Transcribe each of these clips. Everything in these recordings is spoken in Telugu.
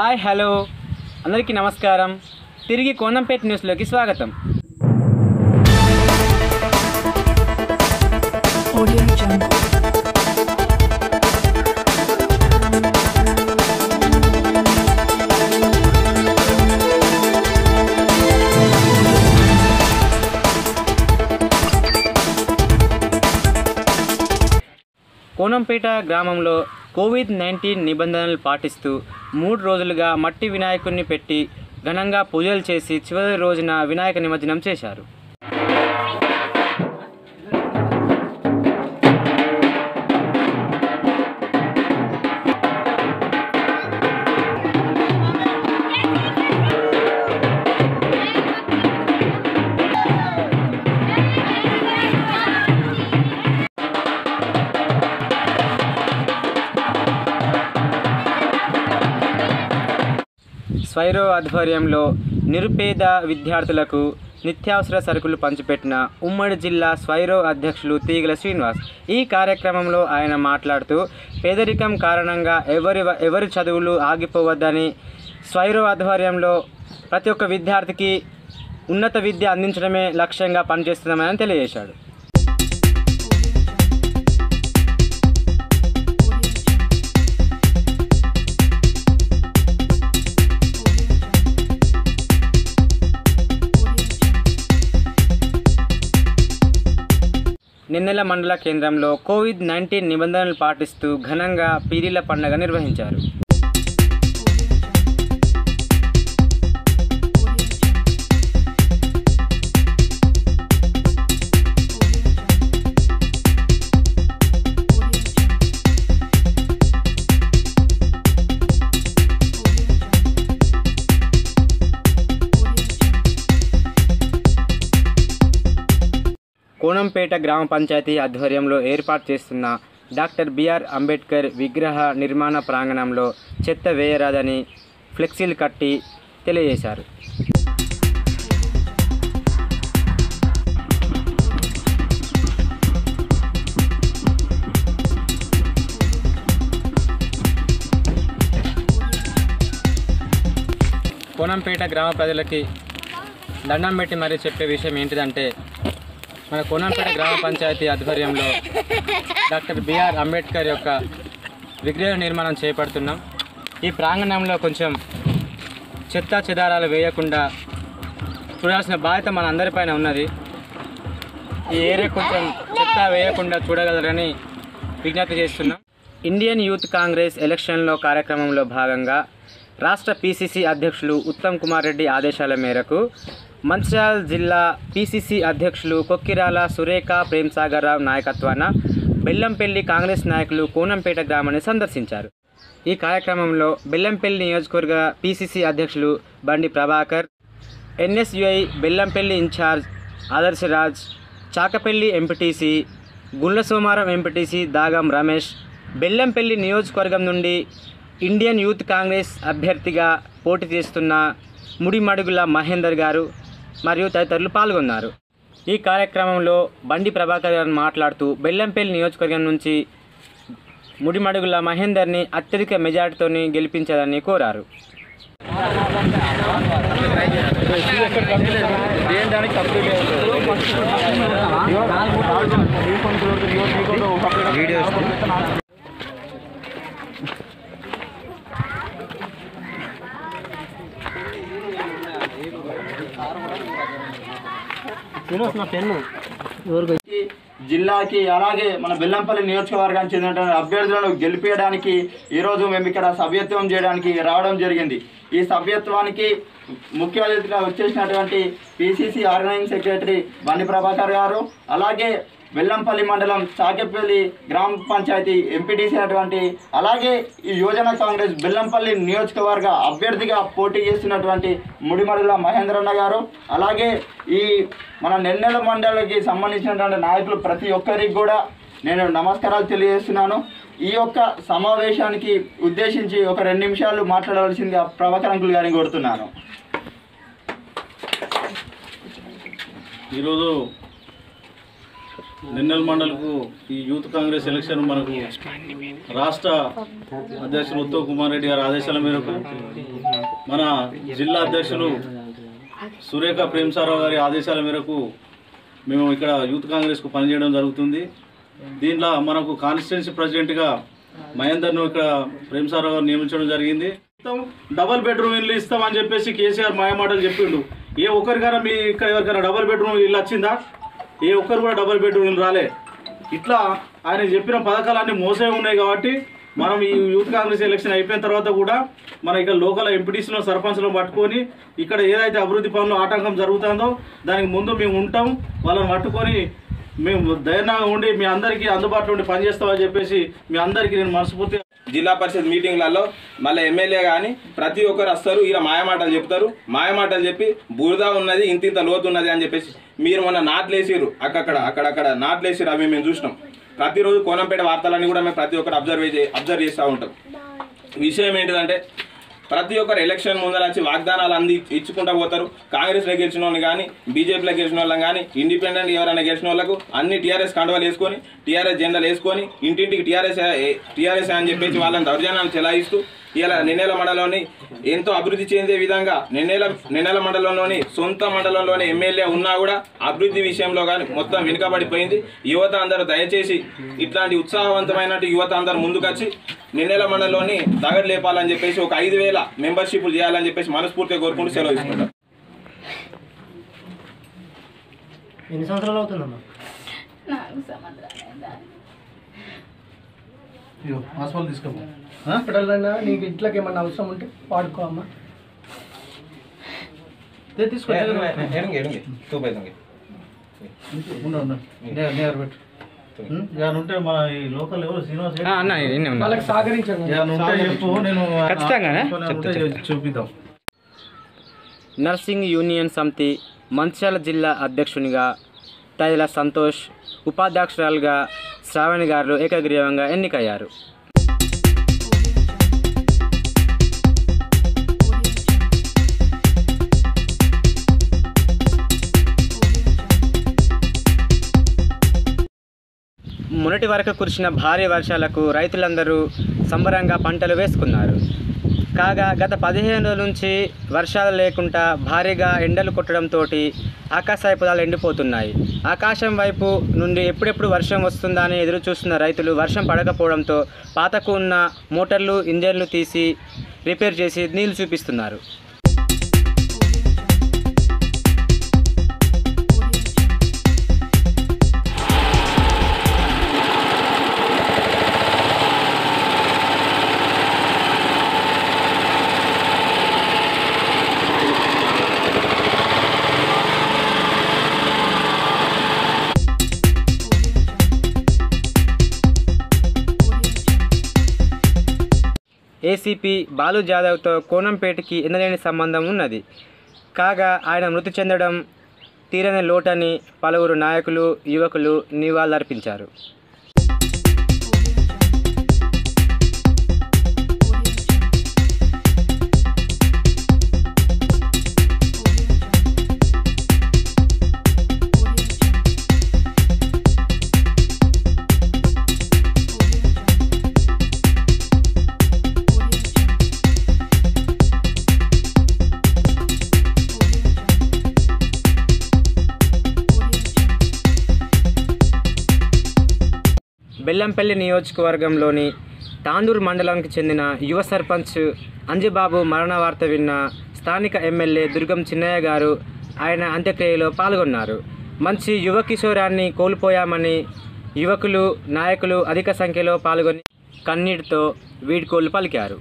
హాయ్ హలో అందరికీ నమస్కారం తిరిగి కోనంపేట న్యూస్లోకి స్వాగతం Audio Jungle. కోనంపేట గ్రామంలో కోవిడ్ నైన్టీన్ నిబంధనలు పాటిస్తూ మూడు రోజులుగా మట్టి వినాయకుడిని పెట్టి ఘనంగా పూజలు చేసి చివరి రోజున వినాయక నిమజ్జనం చేశారు స్వైరో ఆధ్వర్యంలో నిరుపేద విద్యార్థులకు నిత్యావసర సరుకులు పంచిపెట్టిన ఉమ్మడి జిల్లా స్వైరో అధ్యక్షులు తీగల శ్రీనివాస్ ఈ కార్యక్రమంలో ఆయన మాట్లాడుతూ పేదరికం కారణంగా ఎవరి ఎవరి చదువులు ఆగిపోవద్దని స్వైరో ఆధ్వర్యంలో ప్రతి ఒక్క విద్యార్థికి ఉన్నత విద్య అందించడమే లక్ష్యంగా పనిచేస్తున్నామని తెలియజేశాడు నిన్నెల మండల కేంద్రంలో కోవిడ్ నైన్టీన్ నిబంధనలు పాటిస్తూ ఘనంగా పీరీల పండుగ నిర్వహించారు కోనంపేట గ్రామ పంచాయతీ ఆధ్వర్యంలో ఏర్పాటు చేస్తున్న డాక్టర్ బిఆర్ అంబేద్కర్ విగ్రహ నిర్మాణ ప్రాంగణంలో చెత్త వేయరాదని ఫ్లెక్సీలు కట్టి తెలియజేశారు కోనంపేట గ్రామ ప్రజలకి దండం పెట్టి మరీ చెప్పే విషయం ఏంటిదంటే మన కోనంపేట గ్రామ పంచాయతీ ఆధ్వర్యంలో డాక్టర్ బిఆర్ అంబేద్కర్ యొక్క విగ్రహ నిర్మాణం చేపడుతున్నాం ఈ ప్రాంగణంలో కొంచెం చెత్త చెదారాలు వేయకుండా చూడాల్సిన బాధ్యత మన అందరిపైన ఉన్నది ఈ ఏరియా కొంచెం చెత్త వేయకుండా చూడగలరని విజ్ఞప్తి చేస్తున్నాం ఇండియన్ యూత్ కాంగ్రెస్ ఎలక్షన్లో కార్యక్రమంలో భాగంగా రాష్ట్ర పీసీసీ అధ్యక్షులు ఉత్తమ్ కుమార్ రెడ్డి ఆదేశాల మేరకు మంచిర్యాల జిల్లా పీసీసీ అధ్యక్షులు కొక్కిరాల సురేఖ ప్రేమ్సాగర్ రావు నాయకత్వాన బెల్లంపల్లి కాంగ్రెస్ నాయకులు కోనంపేట గ్రామాన్ని సందర్శించారు ఈ కార్యక్రమంలో బెల్లంపల్లి నియోజకవర్గ పీసీసీ అధ్యక్షులు బండి Prabhakar NSUI Bellampalli incharge Adarsh Raj Chakapalli MPTC Gundla Somaram MPTC Dagam Ramesh Bellampalli నియోజకవర్గం నుండి ఇండియన్ యూత్ కాంగ్రెస్ అభ్యర్థిగా పోటీ చేస్తున్న ముడిమడుగుల మహేందర్ గారు మరియు తదితరులు పాల్గొన్నారు ఈ కార్యక్రమంలో బండి ప్రభాకర్ గారు మాట్లాడుతూ బెల్లంపల్లి నియోజకవర్గం నుంచి ముడిమడుగుల మహేందర్ని అత్యధిక మెజార్టీతోని గెలిపించాలని కోరారు కి, జిల్లాకి అలాగే మన బెల్లంపల్లి నియోజకవర్గానికి చెందిన అభ్యర్థులను గెలిపించడానికి ఈరోజు మేము ఇక్కడ సభ్యత్వం చేయడానికి రావడం జరిగింది ఈ సభ్యత్వానికి ముఖ్య అతిథిగా వచ్చేసినటువంటి పిసిసి ఆర్గనైజింగ్ సెక్రటరీ బండి ప్రభాకర్ గారు అలాగే బెల్లంపల్లి మండలం చాకెపల్లి గ్రామ పంచాయతీ ఎంపీటీసీ అటువంటి అలాగే ఈ యువజన కాంగ్రెస్ బెల్లంపల్లి నియోజకవర్గ అభ్యర్థిగా పోటీ చేస్తున్నటువంటి ముడిమడుల మహేంద్రన్న గారు అలాగే ఈ మన నెన్నెల మండలికి సంబంధించినటువంటి నాయకులు ప్రతి ఒక్కరికి కూడా నేను నమస్కారాలు తెలియజేస్తున్నాను ఈ యొక్క సమావేశానికి ఉద్దేశించి ఒక రెండు నిమిషాలు మాట్లాడవలసిందిగా ప్రభాకర్ అంకుల్ గారిని కోరుతున్నాను ఈరోజు నిన్నల్ మండల్కు ఈ యూత్ కాంగ్రెస్ ఎలక్షన్ మనకు రాష్ట్ర అధ్యక్షులు ఉత్తమ్ కుమార్ రెడ్డి గారి ఆదేశాల మేరకు మన జిల్లా అధ్యక్షులు సురేఖ ప్రేమసారావు గారి ఆదేశాల మేరకు మేము ఇక్కడ యూత్ కాంగ్రెస్కు పనిచేయడం జరుగుతుంది దీంట్లో మనకు కాన్స్టిట్యున్సీ ప్రెసిడెంట్గా మహేందర్ను ఇక్కడ ప్రేమసారావు గారు నియమించడం జరిగింది ఇస్తాం, డబల్ బెడ్రూమ్ ఇల్లు ఇస్తామని చెప్పేసి కేసీఆర్ మాయమాటలు చెప్పిండు ఏ ఒక్కరికైనా మీ ఇక్కడ ఎవరికైనా డబల్ బెడ్రూమ్ ఇల్లు వచ్చిందా ఏ ఒక్కరు కూడా డబల్ బెడ్రూమ్ ఇల్లు రాలే ఇట్లా ఆయన చెప్పిన పథకాలన్నీ మోసే ఉన్నాయి కాబట్టి మనం ఈ యూత్ కాంగ్రెస్ ఎలక్షన్ అయిపోయిన తర్వాత కూడా మన ఇక్కడ లోకల్ ఎంపీటీసీలో సర్పంచ్లో పట్టుకొని ఇక్కడ ఏదైతే అభివృద్ధి పనులు ఆటంకం జరుగుతుందో దానికి ముందు మేము ఉంటాం వాళ్ళని పట్టుకొని మేము ధైర్యంగా ఉండి మీ అందరికీ అందుబాటులో ఉండి పనిచేస్తామని చెప్పేసి మీ అందరికీ నేను మనస్ఫూర్తిగా జిల్లా పరిషత్ మీటింగ్లలో మళ్ళీ ఎమ్మెల్యే కానీ ప్రతి ఒక్కరు వస్తారు ఇలా మాయమాటలు చెప్తారు మాయమాటలు చెప్పి బురద ఉన్నది ఇంత ఇంత లోతు ఉన్నది అని చెప్పేసి మీరు మొన్న నాట్లేసిరు అక్కడక్కడ అక్కడక్కడ నాట్లేసిరు అవి మేము చూసినాం ప్రతిరోజు కోనంపేట వార్తలన్నీ కూడా మేము ప్రతి ఒక్కరు అబ్జర్వ్ అబ్జర్వ్ చేస్తూ ఉంటాం విషయం ఏంటిదంటే ప్రతి ఒక్కరు ఎలక్షన్ ముందర వచ్చి వాగ్దానాలు అంది ఇచ్చుకుంటా పోతారు కాంగ్రెస్లో గెలిచిన వాళ్ళని కానీ బీజేపీలో గెలిచిన వాళ్ళని కానీ ఇండిపెండెంట్ ఎవరైనా గెలిచిన వాళ్ళకు అన్ని టీఆర్ఎస్ కండువాలు వేసుకొని టీఆర్ఎస్ జెండాలు వేసుకొని ఇంటింటికి టీఆర్ఎస్ టీఆర్ఎస్ అని చెప్పేసి వాళ్ళని దౌర్జన్యాన్ని చెలాయిస్తూ ఇలా నిన్నేల మండలంలోని ఎంతో అభివృద్ధి చెందే విధంగా నిన్నేల నిన్నేల మండలంలోని సొంత మండలంలోని ఎమ్మెల్యే ఉన్నా కూడా అభివృద్ధి విషయంలో కానీ మొత్తం వెనుకబడిపోయింది యువత అందరూ దయచేసి ఇట్లాంటి ఉత్సాహవంతమైన యువత అందరూ ముందుకొచ్చి నిన్నేల మండలంలోని దగడ్ లేపాలని చెప్పేసి ఒక ఐదు వేల మెంబర్షిప్లు చేయాలని చెప్పేసి మనస్ఫూర్తిగా కోరుకుంటూ సెలవు తీసుకుంటాం ఎన్ని సంవత్సరాలు అవుతుందమ్మా నాకు సంవత్సరం హాస్పిటల్ తీసుకోమా హాస్పిటల్ అయినా నీకు ఇంట్లోకి ఏమన్నా అవసరం ఉంటే వాడుకో అమ్మా తీసుకో ఏమైనా ఉంటే మన ఈ లోకల్ ఎవరు శ్రీనివాస్ ఆ, అన్న ఇన్ని ఉన్నా వాళ్ళకి సహకరించండి ఏమైనా ఉంటే చెప్పు నేను ఖచ్చితంగానే? ఏమైనా ఉంటే చూపిద్దాం నర్సింగ్ యూనియన్ సమితి మంచిర్యాల జిల్లా అధ్యక్షునిగా తైల సంతోష్ ఉపాధ్యక్షురాలుగా శ్రావణి గారు ఏకగ్రీవంగా ఎన్నికయ్యారు మొన్నటి వరకు కురిసిన భారీ వర్షాలకు రైతులందరూ సంబరంగా పంటలు వేసుకున్నారు కాగా గత పదిహేను రోజుల నుంచి వర్షాలు లేకుండా భారీగా ఎండలు కొట్టడంతో ఆకాశ పొలాలు ఎండిపోతున్నాయి ఆకాశం వైపు నుండి ఎప్పుడెప్పుడు వర్షం వస్తుందా అని ఎదురు చూస్తున్న రైతులు వర్షం పడకపోవడంతో పాతకు ఉన్న మోటార్లు ఇంజన్లు తీసి రిపేర్ చేసి నీళ్లు చూపిస్తున్నారు ఏసీపీ బాలు జాదవ్తో కోనంపేటకి ఎనలేని సంబంధం ఉన్నది కాగా ఆయన మృతి చెందడం తీరని లోటని పలువురు నాయకులు యువకులు నివాళులర్పించారు బెల్లంపల్లి నియోజకవర్గంలోని తాండూరు మండలానికి చెందిన యువ సర్పంచ్ అంజిబాబు మరణ వార్త విన్న స్థానిక ఎమ్మెల్యే దుర్గం చిన్నయ్య గారు ఆయన అంత్యక్రియలో పాల్గొన్నారు మంచి యువ కిషోరాన్ని కోల్పోయామని యువకులు నాయకులు అధిక సంఖ్యలో పాల్గొని కన్నీటితో వీడ్కోలు పలికారు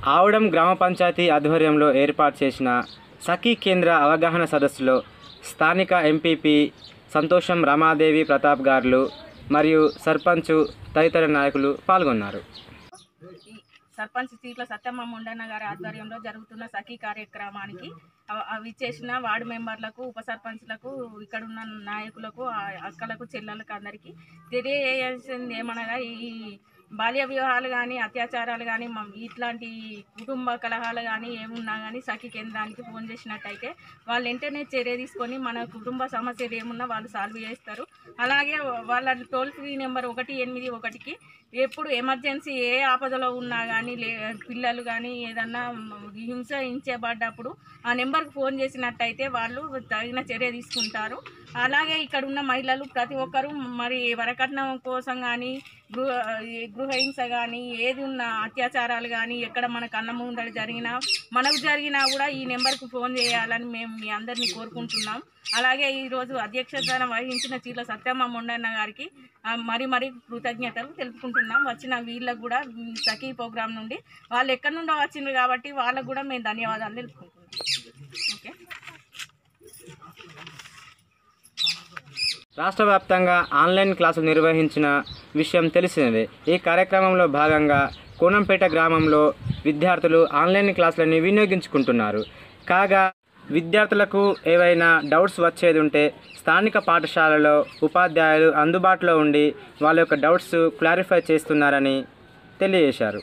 ఆవుడం గ్రామ పంచాయతీ ఆధ్వర్యంలో ఏర్పాటు చేసిన సఖీ కేంద్ర అవగాహన సదస్సులో స్థానిక ఎంపీపీ సంతోషం రమాదేవి ప్రతాప్ గారులు మరియు సర్పంచ్ తదితర నాయకులు పాల్గొన్నారు ఈ సర్పంచ్ సీట్ల సత్యమ్మ ముండన్న గారి ఆధ్వర్యంలో జరుగుతున్న సఖీ కార్యక్రమానికి అవ- అవి చేసిన వార్డు మెంబర్లకు ఉప సర్పంచ్లకు ఇక్కడున్న నాయకులకు ఆ అక్కలకు చెల్లెలకు అందరికీ తెలియజేసింది ఏమనగా ఈ బాల్య వివాహాలు కానీ అత్యాచారాలు కానీ ఇట్లాంటి కుటుంబ కలహాలు కానీ ఏమున్నా కానీ సఖీ కేంద్రానికి ఫోన్ చేసినట్టయితే వాళ్ళు వెంటనే చర్య తీసుకొని మన కుటుంబ సమస్యలు ఏమున్నా వాళ్ళు సాల్వ్ చేస్తారు అలాగే వాళ్ళ టోల్ ఫ్రీ నెంబర్ ఒకటి ఎనిమిది ఒకటికి ఎప్పుడు ఎమర్జెన్సీ ఏ ఆపదలో ఉన్నా కానీ లే పిల్లలు కానీ ఏదన్నా హింసించబడ్డప్పుడు ఆ నెంబర్కి ఫోన్ చేసినట్టయితే వాళ్ళు తగిన చర్య తీసుకుంటారు అలాగే ఇక్కడ ఉన్న మహిళలు ప్రతి ఒక్కరూ మరి వరకట్నం కోసం కానీ గృహ ఈ గృహహింస కానీ ఏది ఉన్న అత్యాచారాలు కానీ ఎక్కడ మన కన్న ముందర జరిగినా మనకు జరిగినా కూడా ఈ నెంబర్కి ఫోన్ చేయాలని మేము మీ అందరినీ కోరుకుంటున్నాం అలాగే ఈరోజు అధ్యక్షతన వహించిన చీల సత్యమ్మ మొండన్న గారికి ఆ, మరి మరి కృతజ్ఞతలు తెలుపుకుంటున్నాం వచ్చిన వీళ్ళకు కూడా ఉమ్, సఖీ ప్రోగ్రాం నుండి వాళ్ళు ఎక్కడి నుండో వచ్చిండ్రు కాబట్టి వాళ్ళకు కూడా మేము ధన్యవాదాలు తెలుపుకుంటున్నాం ఓకే రాష్ట్ర వ్యాప్తంగా ఆన్లైన్ క్లాసులు నిర్వహించిన విషయం తెలిసినదే ఈ కార్యక్రమంలో భాగంగా కోనంపేట గ్రామంలో విద్యార్థులు ఆన్లైన్ క్లాసులను వినియోగించుకుంటున్నారు కాగా విద్యార్థులకు ఏవైనా డౌట్స్ వచ్చేది ఉంటే స్థానిక పాఠశాలలో ఉపాధ్యాయులు అందుబాటులో ఉండి వాళ్ళ యొక్క డౌట్స్ క్లారిఫై చేస్తున్నారని తెలియజేశారు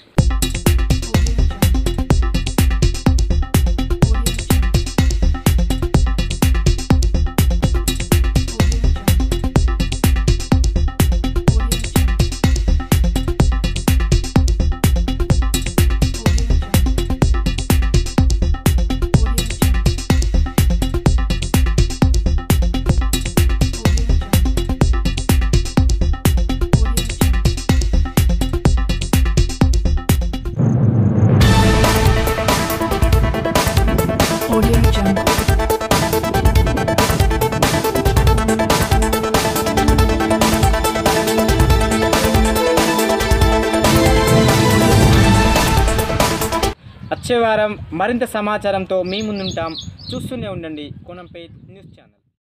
వచ్చే వారం మరింత సమాచారంతో మీ ముందుంటాం చూస్తూనే ఉండండి కోనంపేట్ న్యూస్ ఛానల్